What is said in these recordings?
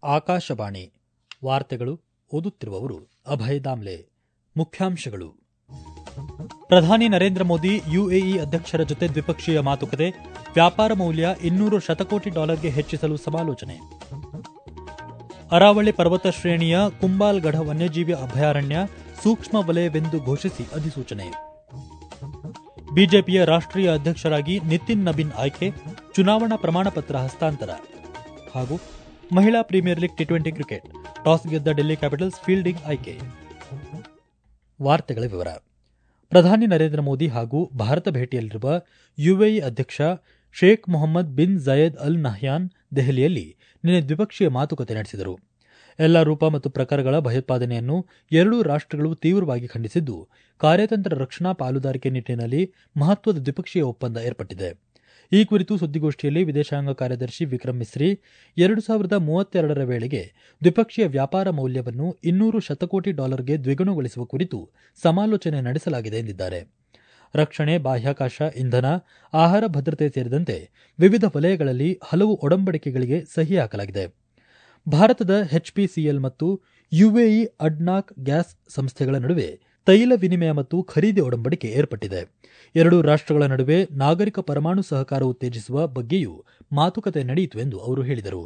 ಆಕಾಶವಾಣಿ ವಾರ್ತೆಗಳು ಓದುತ್ತಿರುವವರು ಅಭಯ್ ದಾಮ್ಲೆ ಮುಖ್ಯಾಂಶಗಳು ಪ್ರಧಾನಿ ನರೇಂದ್ರ ಮೋದಿ ಯುಎಇ ಅಧ್ಯಕ್ಷರ ಜೊತೆ ದ್ವಿಪಕ್ಷೀಯ ಮಾತುಕತೆ ವ್ಯಾಪಾರ ಮೌಲ್ಯ ಇನ್ನೂರು ಶತಕೋಟಿ ಡಾಲರ್ಗೆ ಹೆಚ್ಚಿಸಲು ಸಮಾಲೋಚನೆ ಅರಾವಳಿ ಪರ್ವತ ಶ್ರೇಣಿಯ ಕುಂಬಾಲ್ಗಢ ವನ್ಯಜೀವಿ ಅಭಯಾರಣ್ಯ ಸೂಕ್ಷ್ಮ ವಲಯವೆಂದು ಘೋಷಿಸಿ ಅಧಿಸೂಚನೆ ಬಿಜೆಪಿಯ ರಾಷ್ಟ್ರೀಯ ಅಧ್ಯಕ್ಷರಾಗಿ ನಿತಿನ್ ನಬೀನ್ ಆಯ್ಕೆ ಚುನಾವಣಾ ಪ್ರಮಾಣ ಪತ್ರ ಹಸ್ತಾಂತರ ಹಾಗೂ ಮಹಿಳಾ premier league T twenty cricket toss ಗೆದ್ದ ಡೆಲ್ಲಿ ಕ್ಯಾಪಿಟಲ್ಸ್ ಫೀಲ್ಡಿಂಗ್ ಆಯ್ಕೆ ವಾರ್ತೆಗಳ ವಿವರ ಪ್ರಧಾನಿ ನರೇಂದ್ರ ಮೋದಿ ಹಾಗೂ ಭಾರತ ಭೇಟಿಯಲ್ಲಿರುವ ಯುಎಇ ಅಧ್ಯಕ್ಷ Sheikh Mohammed bin Zayed Al Nahyan ದೆಹಲಿಯಲ್ಲಿ ನಿನ್ನೆ ದ್ವಿಪಕ್ಷೀಯ ಮಾತುಕತೆ ನಡೆಸಿದರು ಎಲ್ಲ ರೂಪ ಮತ್ತು ಪ್ರಕಾರಗಳ ಭಯೋತ್ಪಾದನೆಯನ್ನು ಎರಡೂ ರಾಷ್ಟಗಳು ತೀವ್ರವಾಗಿ ಖಂಡಿಸಿದ್ದು ಕಾರ್ಯತಂತ್ರ ರಕ್ಷಣಾ ಪಾಲುದಾರಿಕೆ ನಿಟ್ಟಿನಲ್ಲಿ ಮಹತ್ವದ ದ್ವಿಪಕ್ಷೀಯ ಒಪ್ಪಂದ ಏರ್ಪಟ್ಟಿದೆ ಈ ಕುರಿತು ಸುದ್ದಿಗೋಷ್ಠಿಯಲ್ಲಿ ವಿದೇಶಾಂಗ ಕಾರ್ಯದರ್ಶಿ ವಿಕ್ರಮ್ ಮಿಸ್ರಿ ಎರಡು ಸಾವಿರದ ಮೂವತ್ತೆರಡರ ವೇಳೆಗೆ ದ್ವಿಪಕ್ಷೀಯ ವ್ಯಾಪಾರ ಮೌಲ್ಯವನ್ನು ಇನ್ನೂರು ಶತಕೋಟಿ ಡಾಲರ್ಗೆ ದ್ವಿಗುಣಗೊಳಿಸುವ ಕುರಿತು ಸಮಾಲೋಚನೆ ನಡೆಸಲಾಗಿದೆ ಎಂದಿದ್ದಾರೆ ರಕ್ಷಣೆ ಬಾಹ್ಯಾಕಾಶ ಇಂಧನ ಆಹಾರ ಭದ್ರತೆ ಸೇರಿದಂತೆ ವಿವಿಧ ವಲಯಗಳಲ್ಲಿ ಹಲವು ಒಡಂಬಡಿಕೆಗಳಿಗೆ ಸಹಿ ಹಾಕಲಾಗಿದೆ ಭಾರತದ ಎಚ್ಪಿಸಿಎಲ್ ಮತ್ತು ಯುಎಇ ಅಡ್ನಾಕ್ ಗ್ಯಾಸ್ ಸಂಸ್ಥೆಗಳ ನಡುವೆ ತೈಲ ವಿನಿಮಯ ಮತ್ತು ಖರೀದಿ ಒಡಂಬಡಿಕೆ ಏರ್ಪಟ್ಟಿದೆ ಎರಡೂ ರಾಷ್ಟಗಳ ನಡುವೆ ನಾಗರಿಕ ಪರಮಾಣು ಸಹಕಾರ ಉತ್ತೇಜಿಸುವ ಬಗ್ಗೆಯೂ ಮಾತುಕತೆ ನಡೆಯಿತು ಎಂದು ಅವರು ಹೇಳಿದರು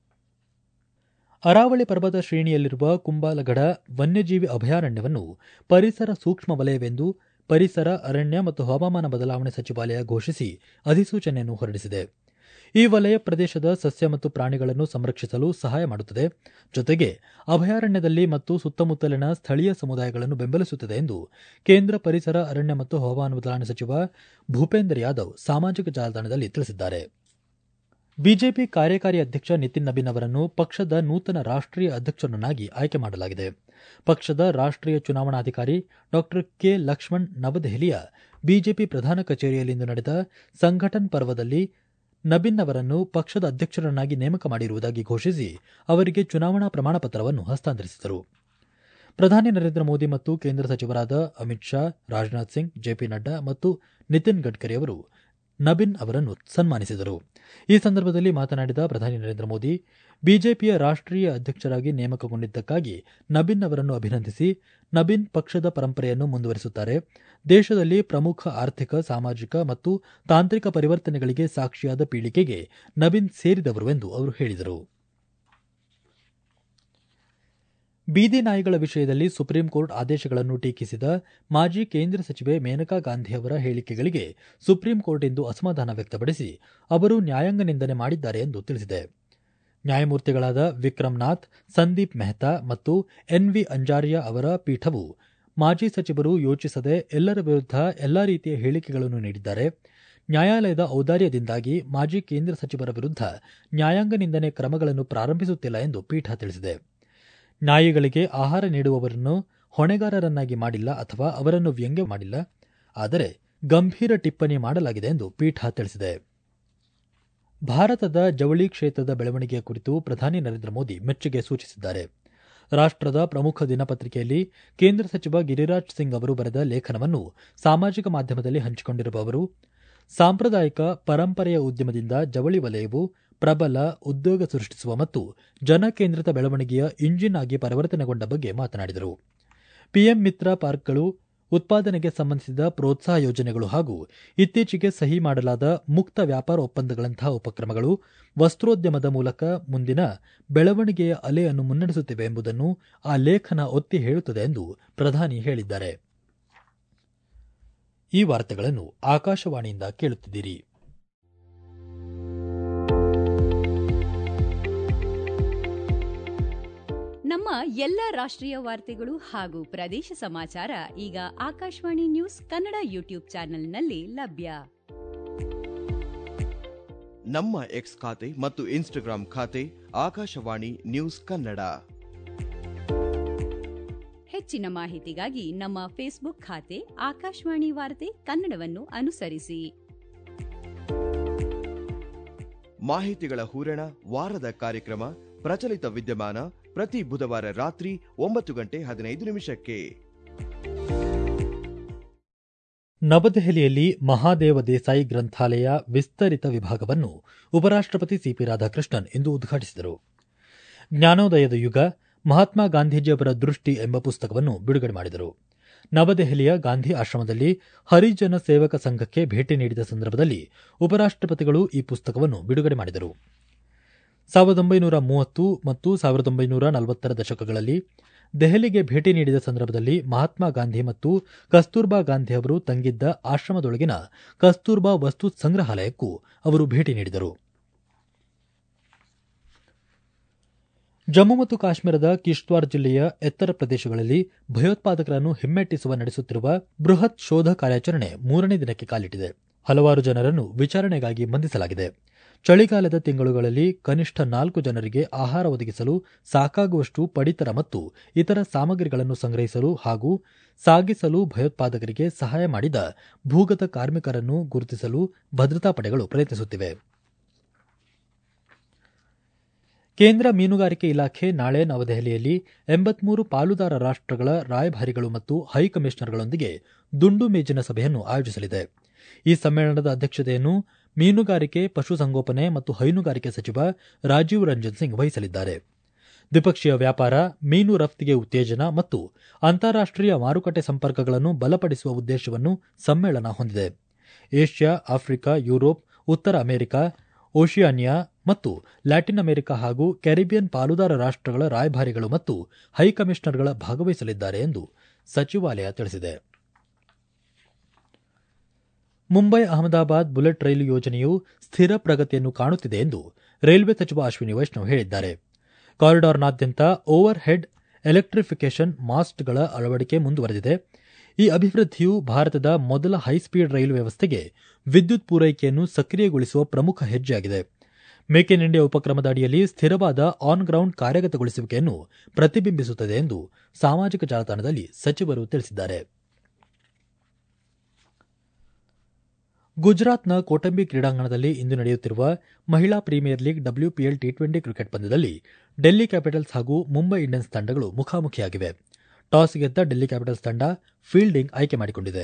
ಅರಾವಳಿ ಪರ್ವತ ಶ್ರೇಣಿಯಲ್ಲಿರುವ ಕುಂಬಾಲಗಢ ವನ್ಯಜೀವಿ ಅಭಯಾರಣ್ಯವನ್ನು ಪರಿಸರ ಸೂಕ್ಷ್ಮ ವಲಯವೆಂದು ಪರಿಸರ ಅರಣ್ಯ ಮತ್ತು ಹವಾಮಾನ ಬದಲಾವಣೆ ಸಚಿವಾಲಯ ಘೋಷಿಸಿ ಅಧಿಸೂಚನೆಯನ್ನು ಹೊರಡಿಸಿದೆ ಈ ವಲಯ ಪ್ರದೇಶದ ಸಸ್ಯ ಮತ್ತು ಪ್ರಾಣಿಗಳನ್ನು ಸಂರಕ್ಷಿಸಲು ಸಹಾಯ ಮಾಡುತ್ತದೆ ಜೊತೆಗೆ ಅಭಯಾರಣ್ಯದಲ್ಲಿ ಮತ್ತು ಸುತ್ತಮುತ್ತಲಿನ ಸ್ಥಳೀಯ ಸಮುದಾಯಗಳನ್ನು ಬೆಂಬಲಿಸುತ್ತದೆ ಎಂದು ಕೇಂದ್ರ ಪರಿಸರ ಅರಣ್ಯ ಮತ್ತು ಹವಾಮಾನ ಬದಲಾವಣೆ ಸಚಿವ ಭೂಪೇಂದ್ರ ಯಾದವ್ ಸಾಮಾಜಿಕ ಜಾಲತಾಣದಲ್ಲಿ ತಿಳಿಸಿದ್ದಾರೆ ಬಿಜೆಪಿ ಕಾರ್ಯಕಾರಿ ಅಧ್ಯಕ್ಷ ನಿತಿನ್ ನಬೀನ್ ಅವರನ್ನು ಪಕ್ಷದ ನೂತನ ರಾಷ್ಟ್ರೀಯ ಅಧ್ಯಕ್ಷರನ್ನಾಗಿ ಆಯ್ಕೆ ಮಾಡಲಾಗಿದೆ ಪಕ್ಷದ ರಾಷ್ಟ್ರೀಯ ಚುನಾವಣಾಧಿಕಾರಿ ಡಾ ಕೆ ಲಕ್ಷ್ಮಣ್ ನವದೆಹಲಿಯ ಬಿಜೆಪಿ ಪ್ರಧಾನ ಕಚೇರಿಯಲ್ಲಿಂದು ನಡೆದ ಸಂಘಟನ್ ಪರ್ವದಲ್ಲಿ ನಬೀನ್ ಅವರನ್ನು ಪಕ್ಷದ ಅಧ್ಯಕ್ಷರನ್ನಾಗಿ ನೇಮಕ ಮಾಡಿರುವುದಾಗಿ ಘೋಷಿಸಿ ಅವರಿಗೆ ಚುನಾವಣಾ ಪ್ರಮಾಣ ಪತ್ರವನ್ನು ಹಸ್ತಾಂತರಿಸಿದರು ಪ್ರಧಾನಿ ನರೇಂದ್ರ ಮೋದಿ ಮತ್ತು ಕೇಂದ್ರ ಸಚಿವರಾದ ಅಮಿತ್ ಶಾ ರಾಜನಾಥ್ ಸಿಂಗ್ ಜೆಪಿ ನಡ್ಡಾ ಮತ್ತು ನಿತಿನ್ ಗಡ್ಕರಿ ಅವರು ನಬೀನ್ ಅವರನ್ನು ಸನ್ಮಾನಿಸಿದರು ಈ ಸಂದರ್ಭದಲ್ಲಿ ಮಾತನಾಡಿದ ಪ್ರಧಾನಿ ನರೇಂದ್ರ ಮೋದಿ ಬಿಜೆಪಿಯ ರಾಷ್ಟ್ರೀಯ ಅಧ್ಯಕ್ಷರಾಗಿ ನೇಮಕಗೊಂಡಿದ್ದಕ್ಕಾಗಿ ನಬೀನ್ ಅವರನ್ನು ಅಭಿನಂದಿಸಿ ನಬೀನ್ ಪಕ್ಷದ ಪರಂಪರೆಯನ್ನು ಮುಂದುವರಿಸುತ್ತಾರೆ ದೇಶದಲ್ಲಿ ಪ್ರಮುಖ ಆರ್ಥಿಕ ಸಾಮಾಜಿಕ ಮತ್ತು ತಾಂತ್ರಿಕ ಪರಿವರ್ತನೆಗಳಿಗೆ ಸಾಕ್ಷಿಯಾದ ಪೀಳಿಗೆಗೆ ನಬೀನ್ ಸೇರಿದವರು ಎಂದು ಅವರು ಹೇಳಿದರು ಬೀದಿ ನಾಯಿಗಳ ವಿಷಯದಲ್ಲಿ ಸುಪ್ರೀಂ ಕೋರ್ಟ್ ಆದೇಶಗಳನ್ನು ಟೀಕಿಸಿದ ಮಾಜಿ ಕೇಂದ್ರ ಸಚಿವೆ ಮೇನಕಾ ಗಾಂಧಿ ಅವರ ಹೇಳಿಕೆಗಳಿಗೆ ಸುಪ್ರೀಂ ಕೋರ್ಟ್ ಇಂದು ಅಸಮಾಧಾನ ವ್ಯಕ್ತಪಡಿಸಿ ಅವರು ನ್ಯಾಯಾಂಗ ನಿಂದನೆ ಮಾಡಿದ್ದಾರೆ ಎಂದು ತಿಳಿಸಿದೆ ನ್ಯಾಯಮೂರ್ತಿಗಳಾದ ವಿಕ್ರಮ್ ನಾಥ್ ಸಂದೀಪ್ ಮೆಹ್ತಾ ಮತ್ತು ಎನ್ವಿ ಅಂಜಾರಿಯಾ ಅವರ ಪೀಠವು ಮಾಜಿ ಸಚಿವರು ಯೋಚಿಸದೆ ಎಲ್ಲರ ವಿರುದ್ಧ ಎಲ್ಲಾ ರೀತಿಯ ಹೇಳಿಕೆಗಳನ್ನು ನೀಡಿದ್ದಾರೆ ನ್ಯಾಯಾಲಯದ ಔದಾರ್ಯದಿಂದಾಗಿ ಮಾಜಿ ಕೇಂದ್ರ ಸಚಿವರ ವಿರುದ್ಧ ನ್ಯಾಯಾಂಗ ನಿಂದನೆ ಕ್ರಮಗಳನ್ನು ಪ್ರಾರಂಭಿಸುತ್ತಿಲ್ಲ ಎಂದು ಪೀಠ ತಿಳಿಸಿದೆ ನಾಯಿಗಳಿಗೆ ಆಹಾರ ನೀಡುವವರನ್ನು ಹೊಣೆಗಾರರನ್ನಾಗಿ ಮಾಡಿಲ್ಲ ಅಥವಾ ಅವರನ್ನು ವ್ಯಂಗ್ಯ ಮಾಡಿಲ್ಲ ಆದರೆ ಗಂಭೀರ ಟಿಪ್ಪಣಿ ಮಾಡಲಾಗಿದೆ ಎಂದು ಪೀಠ ತಿಳಿಸಿದೆ ಭಾರತದ ಜವಳಿ ಕ್ಷೇತ್ರದ ಬೆಳವಣಿಗೆಯ ಕುರಿತು ಪ್ರಧಾನಿ ನರೇಂದ್ರ ಮೋದಿ ಮೆಚ್ಚುಗೆ ಸೂಚಿಸಿದ್ದಾರೆ ರಾಷ್ಟದ ಪ್ರಮುಖ ದಿನಪತ್ರಿಕೆಯಲ್ಲಿ ಕೇಂದ್ರ ಸಚಿವ ಗಿರಿರಾಜ್ ಸಿಂಗ್ ಅವರು ಬರೆದ ಲೇಖನವನ್ನು ಸಾಮಾಜಿಕ ಮಾಧ್ಯಮದಲ್ಲಿ ಹಂಚಿಕೊಂಡಿರುವ ಅವರು ಸಾಂಪ್ರದಾಯಿಕ ಪರಂಪರೆಯ ಉದ್ಯಮದಿಂದ ಜವಳಿ ವಲಯವು ಪ್ರಬಲ ಉದ್ಯೋಗ ಸೃಷ್ಟಿಸುವ ಮತ್ತು ಜನಕೇಂದ್ರಿತ ಬೆಳವಣಿಗೆಯ ಇಂಜಿನ್ ಆಗಿ ಪರಿವರ್ತನೆಗೊಂಡ ಬಗ್ಗೆ ಮಾತನಾಡಿದರು ಪಿಎಂ ಮಿತ್ರ ಪಾರ್ಕ್ಗಳು ಉತ್ಪಾದನೆಗೆ ಸಂಬಂಧಿಸಿದ ಪ್ರೋತ್ಸಾಹ ಯೋಜನೆಗಳು ಹಾಗೂ ಇತ್ತೀಚೆಗೆ ಸಹಿ ಮಾಡಲಾದ ಮುಕ್ತ ವ್ಯಾಪಾರ ಒಪ್ಪಂದಗಳಂತಹ ಉಪಕ್ರಮಗಳು ವಸ್ತ್ರೋದ್ಯಮದ ಮೂಲಕ ಮುಂದಿನ ಬೆಳವಣಿಗೆಯ ಅಲೆಯನ್ನು ಮುನ್ನಡೆಸುತ್ತಿವೆ ಎಂಬುದನ್ನು ಆ ಲೇಖನ ಒತ್ತಿ ಹೇಳುತ್ತದೆ ಎಂದು ಪ್ರಧಾನಿ ಹೇಳಿದ್ದಾರೆ ಈ ವಾರ್ತೆಗಳನ್ನು ಆಕಾಶವಾಣಿಯಿಂದ ಕೇಳುತ್ತಿದ್ದೀರಿ ನಮ್ಮ ಎಲ್ಲ ರಾಷ್ಟ್ರೀಯ ವಾರ್ತೆಗಳು ಹಾಗೂ ಪ್ರದೇಶ ಸಮಾಚಾರ ಈಗ ಆಕಾಶವಾಣಿ ನ್ಯೂಸ್ ಕನ್ನಡ ಯೂಟ್ಯೂಬ್ ಚಾನೆಲ್ನಲ್ಲಿ ಲಭ್ಯ ನಮ್ಮ ಎಕ್ಸ್ ಖಾತೆ ಮತ್ತು ಇನ್ಸ್ಟಾಗ್ರಾಂ ಖಾತೆ ಆಕಾಶವಾಣಿ ನ್ಯೂಸ್ ಕನ್ನಡ ಹೆಚ್ಚಿನ ಮಾಹಿತಿಗಾಗಿ ನಮ್ಮ ಫೇಸ್ಬುಕ್ ಖಾತೆ ಆಕಾಶವಾಣಿ ವಾರ್ತೆ ಕನ್ನಡವನ್ನು ಅನುಸರಿಸಿ ಮಾಹಿತಿಗಳ ಹೂರಣ ವಾರದ ಕಾರ್ಯಕ್ರಮ ಪ್ರಚಲಿತ ವಿದ್ಯಮಾನ ಪ್ರತಿ ಬುಧವಾರ ರಾತ್ರಿ ಒಂಬತ್ತು ಗಂಟೆ ಹದಿನೈದು ನಿಮಿಷಕ್ಕೆ ನವದೆಹಲಿಯಲ್ಲಿ ಮಹಾದೇವ ದೇಸಾಯಿ ಗ್ರಂಥಾಲಯ ವಿಸ್ತರಿತ ವಿಭಾಗವನ್ನು ಉಪರಾಷ್ಟಪತಿ ಸಿಪಿ ರಾಧಾಕೃಷ್ಣನ್ ಇಂದು ಉದ್ಘಾಟಿಸಿದರು ಜ್ಞಾನೋದಯದ ಯುಗ ಮಹಾತ್ಮ ಗಾಂಧೀಜಿಯವರ ದೃಷ್ಟಿ ಎಂಬ ಪುಸ್ತಕವನ್ನು ಬಿಡುಗಡೆ ಮಾಡಿದರು ನವದೆಹಲಿಯ ಗಾಂಧಿ ಆಶ್ರಮದಲ್ಲಿ ಹರಿಜನ ಸೇವಕ ಸಂಘಕ್ಕೆ ಭೇಟಿ ನೀಡಿದ ಸಂದರ್ಭದಲ್ಲಿ ಉಪರಾಷ್ಟಪತಿಗಳು ಈ ಪುಸ್ತಕವನ್ನು ಬಿಡುಗಡೆ ಮಾಡಿದರು ಸಾವಿರದ ಒಂಬೈನೂರ ಮೂವತ್ತು ಮತ್ತು ಸಾವಿರದ ಒಂಬೈನೂರ ನಲವತ್ತರ ದಶಕಗಳಲ್ಲಿ ದೆಹಲಿಗೆ ಭೇಟಿ ನೀಡಿದ ಸಂದರ್ಭದಲ್ಲಿ ಮಹಾತ್ಮ ಗಾಂಧಿ ಮತ್ತು ಕಸ್ತೂರ್ಬಾ ಗಾಂಧಿ ಅವರು ತಂಗಿದ್ದ ಆಶ್ರಮದೊಳಗಿನ ಕಸ್ತೂರ್ಬಾ ವಸ್ತು ಸಂಗ್ರಹಾಲಯಕ್ಕೂ ಅವರು ಭೇಟಿ ನೀಡಿದರು ಜಮ್ಮು ಮತ್ತು ಕಾಶ್ಮೀರದ ಕಿಶ್ತ್ವಾರ್ ಜಿಲ್ಲೆಯ ಎತ್ತರ ಪ್ರದೇಶಗಳಲ್ಲಿ ಭಯೋತ್ಪಾದಕರನ್ನು ಹಿಮ್ಮೆಟ್ಟಿಸುವ ನಡೆಸುತ್ತಿರುವ ಬೃಹತ್ ಶೋಧ ಕಾರ್ಯಾಚರಣೆ ಮೂರನೇ ದಿನಕ್ಕೆ ಕಾಲಿಟ್ಟಿದೆ ಹಲವಾರು ಜನರನ್ನು ವಿಚಾರಣೆಗಾಗಿ ಬಂಧಿಸಲಾಗಿದೆ ಚಳಿಗಾಲದ ತಿಂಗಳುಗಳಲ್ಲಿ ಕನಿಷ್ಠ ನಾಲ್ಕು ಜನರಿಗೆ ಆಹಾರ ಒದಗಿಸಲು ಸಾಕಾಗುವಷ್ಟು ಪಡಿತರ ಮತ್ತು ಇತರ ಸಾಮಗ್ರಿಗಳನ್ನು ಸಂಗ್ರಹಿಸಲು ಹಾಗೂ ಸಾಗಿಸಲು ಭಯೋತ್ಪಾದಕರಿಗೆ ಸಹಾಯ ಮಾಡಿದ ಭೂಗತ ಕಾರ್ಮಿಕರನ್ನು ಗುರುತಿಸಲು ಭದ್ರತಾ ಪಡೆಗಳು ಪ್ರಯತ್ನಿಸುತ್ತಿವೆ ಕೇಂದ್ರ ಮೀನುಗಾರಿಕೆ ಇಲಾಖೆ ನಾಳೆ ನವದೆಹಲಿಯಲ್ಲಿ ಎಂಬತ್ಮೂರು ಪಾಲುದಾರ ರಾಷ್ಟಗಳ ರಾಯಭಾರಿಗಳು ಮತ್ತು ಹೈಕಮಿಷನರ್ಗಳೊಂದಿಗೆ ದುಂಡು ಮೇಜಿನ ಸಭೆಯನ್ನು ಆಯೋಜಿಸಲಿದೆ ಈ ಸಮ್ಮೇಳನದ ಅಧ್ಯಕ್ಷತೆಯನ್ನು ಮೀನುಗಾರಿಕೆ ಪಶುಸಂಗೋಪನೆ ಮತ್ತು ಹೈನುಗಾರಿಕೆ ಸಚಿವ ರಾಜೀವ್ ರಂಜನ್ ಸಿಂಗ್ ವಹಿಸಲಿದ್ದಾರೆ ದ್ವಿಪಕ್ಷೀಯ ವ್ಯಾಪಾರ ಮೀನು ರಫ್ತಿಗೆ ಉತ್ತೇಜನ ಮತ್ತು ಅಂತಾರಾಷ್ಟೀಯ ಮಾರುಕಟ್ಟೆ ಸಂಪರ್ಕಗಳನ್ನು ಬಲಪಡಿಸುವ ಉದ್ದೇಶವನ್ನು ಸಮ್ಮೇಳನ ಹೊಂದಿದೆ ಏಷ್ಯಾ ಆಫ್ರಿಕಾ ಯುರೋಪ್ ಉತ್ತರ ಅಮೆರಿಕ ಓಷಿಯಾನಿಯಾ ಮತ್ತು ಲ್ಯಾಟಿನ್ ಅಮೆರಿಕ ಹಾಗೂ ಕ್ಯಾರಿಬಿಯನ್ ಪಾಲುದಾರ ರಾಷ್ಟಗಳ ರಾಯಭಾರಿಗಳು ಮತ್ತು ಹೈಕಮಿಷನರ್ಗಳ ಭಾಗವಹಿಸಲಿದ್ದಾರೆ ಎಂದು ಸಚಿವಾಲಯ ತಿಳಿಸಿದೆ ಮುಂಬೈ ಅಹಮದಾಬಾದ್ ಬುಲೆಟ್ ರೈಲು ಯೋಜನೆಯು ಸ್ಥಿರ ಪ್ರಗತಿಯನ್ನು ಕಾಣುತ್ತಿದೆ ಎಂದು ರೈಲ್ವೆ ಸಚಿವ ಅಶ್ವಿನಿ ವೈಷ್ಣವ್ ಹೇಳಿದ್ದಾರೆ ಕಾರಿಡಾರ್ನಾದ್ಯಂತ ಓವರ್ ಹೆಡ್ ಎಲೆಕ್ಟ್ರಿಫಿಕೇಷನ್ ಮಾಸ್ಟ್ಗಳ ಅಳವಡಿಕೆ ಮುಂದುವರೆದಿದೆ ಈ ಅಭಿವೃದ್ಧಿಯು ಭಾರತದ ಮೊದಲ ಹೈಸ್ಪೀಡ್ ರೈಲು ವ್ಯವಸ್ಥೆಗೆ ವಿದ್ಯುತ್ ಪೂರೈಕೆಯನ್ನು ಸಕ್ರಿಯಗೊಳಿಸುವ ಪ್ರಮುಖ ಹೆಜ್ಜೆಯಾಗಿದೆ ಮೇಕ್ ಇನ್ ಇಂಡಿಯಾ ಉಪಕ್ರಮದ ಅಡಿಯಲ್ಲಿ ಸ್ಥಿರವಾದ ಆನ್ ಗ್ರೌಂಡ್ ಕಾರ್ಯಗತಗೊಳಿಸುವಿಕೆಯನ್ನು ಪ್ರತಿಬಿಂಬಿಸುತ್ತದೆ ಎಂದು ಸಾಮಾಜಿಕ ಜಾಲತಾಣದಲ್ಲಿ ಸಚಿವರು ತಿಳಿಸಿದ್ದಾರೆ ಗುಜರಾತ್ನ ಕೋಟಂಬಿ ಕ್ರೀಡಾಂಗಣದಲ್ಲಿ ಇಂದು ನಡೆಯುತ್ತಿರುವ ಮಹಿಳಾ premier league WPL T twenty cricket ಪಂದ್ಯದಲ್ಲಿ ಡೆಲ್ಲಿ ಕ್ಯಾಪಿಟಲ್ಸ್ ಹಾಗೂ ಮುಂಬೈ ಇಂಡಿಯನ್ಸ್ ತಂಡಗಳು ಮುಖಾಮುಖಿಯಾಗಿವೆ ಟಾಸ್ ಗೆದ್ದ ಡೆಲ್ಲಿ ಕ್ಯಾಪಿಟಲ್ಸ್ ತಂಡ ಫೀಲ್ಡಿಂಗ್ ಆಯ್ಕೆ ಮಾಡಿಕೊಂಡಿದೆ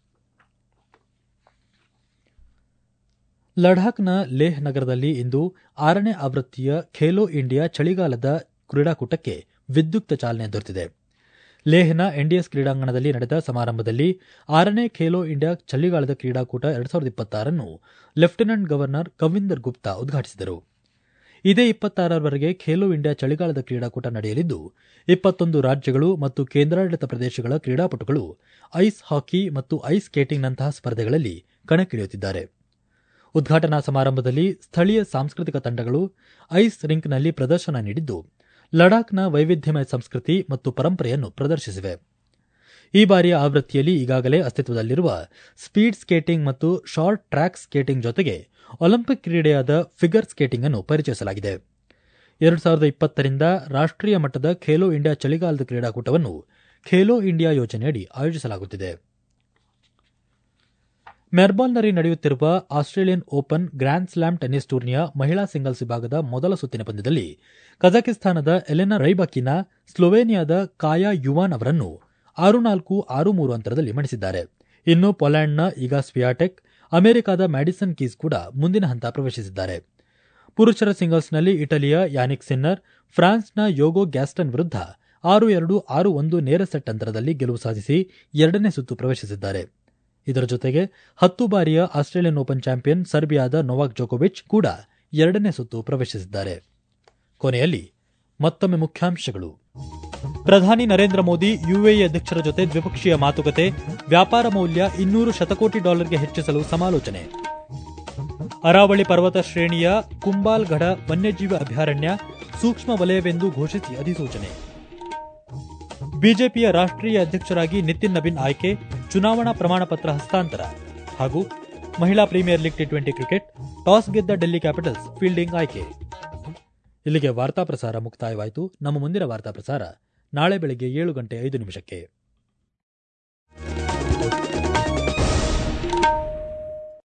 ಲಡಾಖ್ನ ಲೇಹ್ ನಗರದಲ್ಲಿ ಇಂದು ಆರನೇ ಆವೃತ್ತಿಯ ಖೇಲೋ ಇಂಡಿಯಾ ಚಳಿಗಾಲದ ಕ್ರೀಡಾಕೂಟಕ್ಕೆ ವಿದ್ಯುಕ್ತ ಚಾಲನೆ ದೊರೆತಿದೆ ಲೇಹ್ನ ಎನ್ಡಿಎಸ್ ಕ್ರೀಡಾಂಗಣದಲ್ಲಿ ನಡೆದ ಸಮಾರಂಭದಲ್ಲಿ ಆರನೇ ಖೇಲೋ ಇಂಡಿಯಾ ಚಳಿಗಾಲದ ಕ್ರೀಡಾಕೂಟ ಎರಡ್ ಸಾವಿರದ ಇಪ್ಪತ್ತಾರನ್ನು ಲೆಫ್ಟಿನೆಂಟ್ ಗವರ್ನರ್ ಕವಿಂದರ್ ಗುಪ್ತಾ ಉದ್ಘಾಟಿಸಿದರು ಇದೇ ಇಪ್ಪತ್ತಾರರವರೆಗೆ ಖೇಲೋ ಇಂಡಿಯಾ ಚಳಿಗಾಲದ ಕ್ರೀಡಾಕೂಟ ನಡೆಯಲಿದ್ದು ಇಪ್ಪತ್ತೊಂದು ರಾಜ್ಯಗಳು ಮತ್ತು ಕೇಂದ್ರಾಡಳಿತ ಪ್ರದೇಶಗಳ ಕ್ರೀಡಾಪಟುಗಳು ಐಸ್ ಹಾಕಿ ಮತ್ತು ಐಸ್ ಸ್ಕೇಟಿಂಗ್ನಂತಹ ಸ್ಪರ್ಧೆಗಳಲ್ಲಿ ಕಣಕ್ಕಿಳಿಯುತ್ತಿದ್ದಾರೆ ಉದ್ಘಾಟನಾ ಸಮಾರಂಭದಲ್ಲಿ ಸ್ಥಳೀಯ ಸಾಂಸ್ಕೃತಿಕ ತಂಡಗಳು ಐಸ್ ರಿಂಕ್ನಲ್ಲಿ ಪ್ರದರ್ಶನ ನೀಡಿದ್ದು ಲಡಾಖ್ನ ವೈವಿಧ್ಯಮಯ ಸಂಸ್ಕೃತಿ ಮತ್ತು ಪರಂಪರೆಯನ್ನು ಪ್ರದರ್ಶಿಸಿವೆ ಈ ಬಾರಿಯ ಆವೃತ್ತಿಯಲ್ಲಿ ಈಗಾಗಲೇ ಅಸ್ತಿತ್ವದಲ್ಲಿರುವ ಸ್ಪೀಡ್ ಸ್ಕೇಟಿಂಗ್ ಮತ್ತು ಶಾರ್ಟ್ ಟ್ರ್ಯಾಕ್ ಸ್ಕೇಟಿಂಗ್ ಜೊತೆಗೆ ಒಲಿಂಪಿಕ್ ಕ್ರೀಡೆಯಾದ ಫಿಗರ್ ಸ್ಕೇಟಿಂಗ್ ಅನ್ನು ಪರಿಚಯಿಸಲಾಗಿದೆ ಎರಡು ಸಾವಿರದ ಇಪ್ಪತ್ತರಿಂದ ರಾಷ್ಟೀಯ ಮಟ್ಟದ ಖೇಲೋ ಇಂಡಿಯಾ ಚಳಿಗಾಲದ ಕ್ರೀಡಾಕೂಟವನ್ನು ಖೇಲೋ ಇಂಡಿಯಾ ಯೋಜನೆಯಡಿ ಆಯೋಜಿಸಲಾಗುತ್ತಿದೆ ಮೆಲ್ಬೋರ್ನ್ನಲ್ಲಿ ನಡೆಯುತ್ತಿರುವ Australian open grand slam tennis ಟೂರ್ನಿಯ ಮಹಿಳಾ ಸಿಂಗಲ್ಸ್ ವಿಭಾಗದ ಮೊದಲ ಸುತ್ತಿನ ಪಂದ್ಯದಲ್ಲಿ ಕಜಕಿಸ್ತಾನದ ಎಲೆನಾ ರೈಬಕಿನಾ ಸ್ಲೋವೇನಿಯಾದ ಕಾಯಾ ಯುವಾನ್ ಅವರನ್ನು ಆರು ನಾಲ್ಕು ಆರು ಮೂರು ಅಂತರದಲ್ಲಿ ಮಣಿಸಿದ್ದಾರೆ ಇನ್ನು ಪೊಲ್ಯಾಂಡ್ನ ಈಗ ಸ್ವಿಯಾಟೆಕ್ ಅಮೆರಿಕದ ಮ್ಯಾಡಿಸನ್ ಕೀಸ್ ಕೂಡ ಮುಂದಿನ ಹಂತ ಪ್ರವೇಶಿಸಿದ್ದಾರೆ ಪುರುಷರ ಸಿಂಗಲ್ಸ್ನಲ್ಲಿ ಇಟಲಿಯ ಯಾನಿಕ್ ಸಿನ್ನರ್ ಫ್ರಾನ್ಸ್ನ ಯೋಗೋ ಗ್ಯಾಸ್ಟನ್ ವಿರುದ್ಧ ಆರು ಎರಡು ಆರು ಒಂದು ನೇರ ಸೆಟ್ ಅಂತರದಲ್ಲಿ ಗೆಲುವು ಸಾಧಿಸಿ ಎರಡನೇ ಸುತ್ತು ಪ್ರವೇಶಿಸಿದ್ದಾರೆ ಇದರ ಜೊತೆಗೆ ಹತ್ತು ಬಾರಿಯ ಆಸ್ಟ್ರೇಲಿಯನ್ ಓಪನ್ ಚಾಂಪಿಯನ್ ಸರ್ಬಿಯಾದ ನೊವಾಕ್ ಜೋಕೋವಿಚ್ ಕೂಡ ಎರಡನೇ ಸುತ್ತು ಪ್ರವೇಶಿಸಿದ್ದಾರೆ ಕೊನೆಯಲ್ಲಿ ಮತ್ತೊಮ್ಮೆ ಮುಖ್ಯಾಂಶಗಳು ಪ್ರಧಾನಿ ನರೇಂದ್ರ ಮೋದಿ ಯುಎಇ ಅಧ್ಯಕ್ಷರ ಜೊತೆ ದ್ವಿಪಕ್ಷೀಯ ಮಾತುಕತೆ ವ್ಯಾಪಾರ ಮೌಲ್ಯ ಇನ್ನೂರು ಶತಕೋಟಿ ಡಾಲರ್ಗೆ ಹೆಚ್ಚಿಸಲು ಸಮಾಲೋಚನೆ ಅರಾವಳಿ ಪರ್ವತ ಶ್ರೇಣಿಯ ಕುಂಬಾಲ್ಗಢ ವನ್ಯಜೀವಿ ಅಭಯಾರಣ್ಯ ಸೂಕ್ಷ್ಮ ವಲಯವೆಂದು ಘೋಷಿಸಿ ಅಧಿಸೂಚನೆ ಬಿಜೆಪಿಯ ರಾಷ್ಟ್ರೀಯ ಅಧ್ಯಕ್ಷರಾಗಿ ನಿತಿನ್ ನವೀನ್ ಆಯ್ಕೆ ಚುನಾವಣಾ ಪ್ರಮಾಣ ಪತ್ರ ಹಸ್ತಾಂತರ ಹಾಗೂ ಮಹಿಳಾ premier league T twenty cricket toss ಗೆದ್ದ ಡೆಲ್ಲಿ ಕ್ಯಾಪಿಟಲ್ಸ್ ಫೀಲ್ಡಿಂಗ್ ಆಯ್ಕೆ ಇಲ್ಲಿಗೆ ವಾರ್ತಾ ಪ್ರಸಾರ ಮುಕ್ತಾಯವಾಯಿತು ನಮ್ಮ ಮುಂದಿನ ವಾರ್ತಾ ಪ್ರಸಾರ ನಾಳೆ ಬೆಳಗ್ಗೆ ಏಳು ಗಂಟೆ ಐದು ನಿಮಿಷಕ್ಕೆ